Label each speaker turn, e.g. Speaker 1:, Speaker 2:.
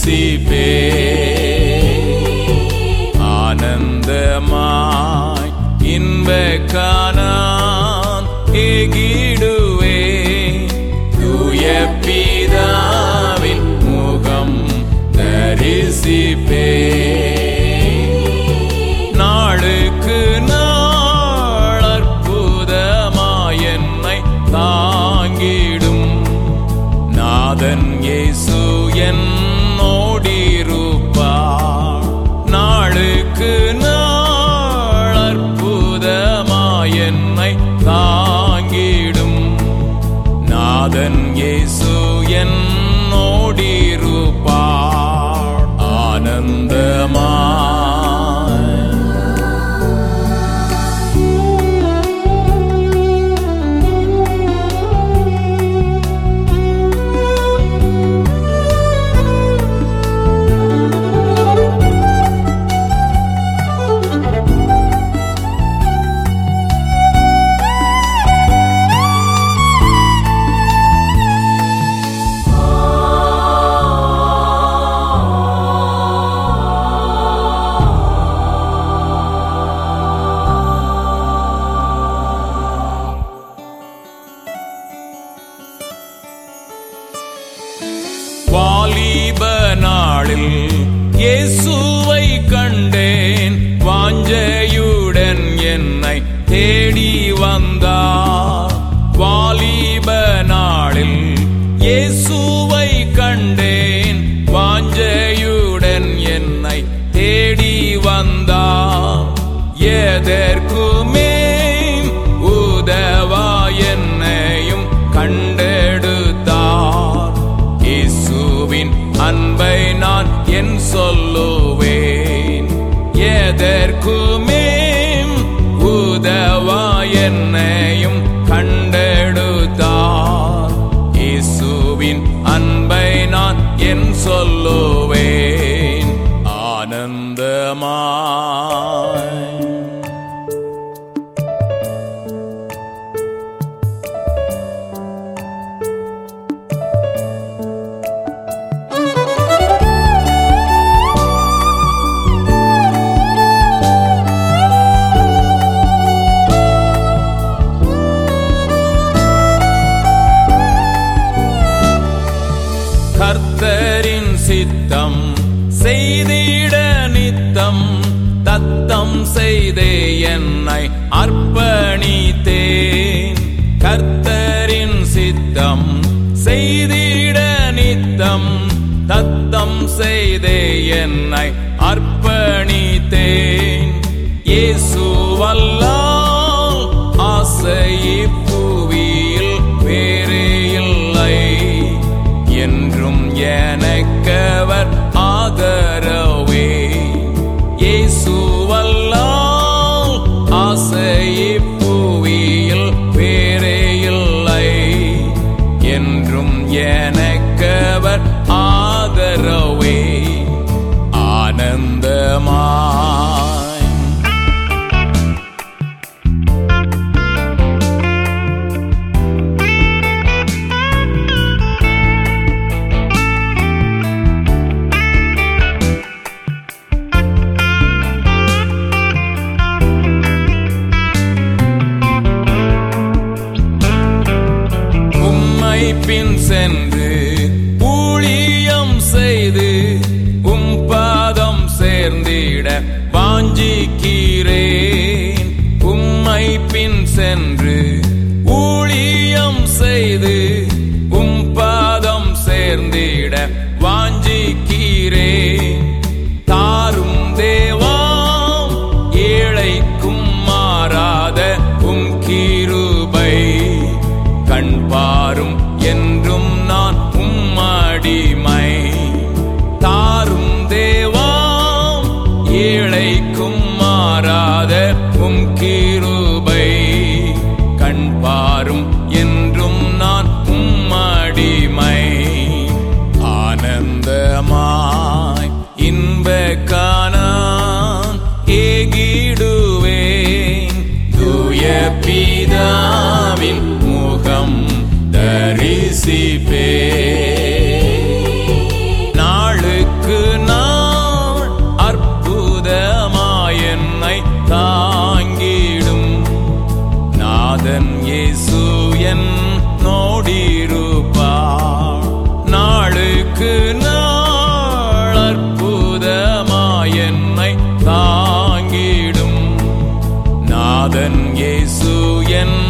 Speaker 1: தரிசிப்பே ஆனந்தமாய் இன்ப காணான் ஏகிடுவே தூய பிதாவின் முகம் தரிசிப்பே நாளுக்கு நாள் அற்புதமாய் என்னை தாங்கிடும் நாதன் இயேசு என்னோடிருப்பார் நாளுக்கு நாள் அற்புதமாய் என்னை தாங்கிடும் நாதன் இயேசு என்னோடிருப்பார் ஆனந்தமாய் வாலிப நாளில் இயேசுவை கண்டேன் வாஞ்சையுடன் என்னை தேடி வந்தார் வாலிப நாளில் இயேசுவை கண்டேன் வாஞ்சையுடன் என்னை தேடி வந்தார் எதற்குமே உதவா என்னையும் கண்டெடுத்தார் இயேசுவின் அன்பை நான் என் சொல்லுவேன் எதற்குமே உதவா என்னையும் கண்டெடுத்தார் இயேசுவின் அன்பை நான் என் சொல்லுவேன் ஆனந்தமாய் கர்த்தரின் சித்தம் செய்திட நித்தம் தத்தம் செய்தே என்னை அர்ப்பணித்தேன் கர்த்தரின் சித்தம் செய்திட நித்தம் தத்தம் செய்தே என்னை அர்ப்பணித்தேன் இயேசுவல்லால் ஆசை புவியில் வேறே இல்லை என்றும் எனக்கவர் ஆதரவே இயேசுவல்லால் ஆசை புவியில் வேறே இல்லை என்றும் எனக்கவர் ஆதரவே ஆனந்தமாய் உம்மை பின் சென்று ஊழியம் செய்து உம் பாதம் சேர்ந்திட வாஞ்சிக்கிறேன் உம்மை பின் சென்று ஊழியம் செய்து உம் பாதம் சேர்ந்திட வாஞ்சிக்கிறேன் தாரும் தேவாம் ஏழைக்கும் மாறாத உம் கிருபை கண் பாரும் என்றும் நான் உம்மடிமை தாரும் தேவாம் ஏழைக்கும் மாறாத உம் கிருபை கண் பாரும் என்றும் நான் உம்மடிமை ஆனந்தமாய் இன்ப காணான் ஏகிடுவேன் தூய பிதாவின் முகம் தரிசிப்பே நாளுக்கு நாதன் இயேசு என் நோடிருப்பார் நாளுக்கு நாள் அற்புதமாய் என்னை தாங்கிடும் நாதன் இயேசு என்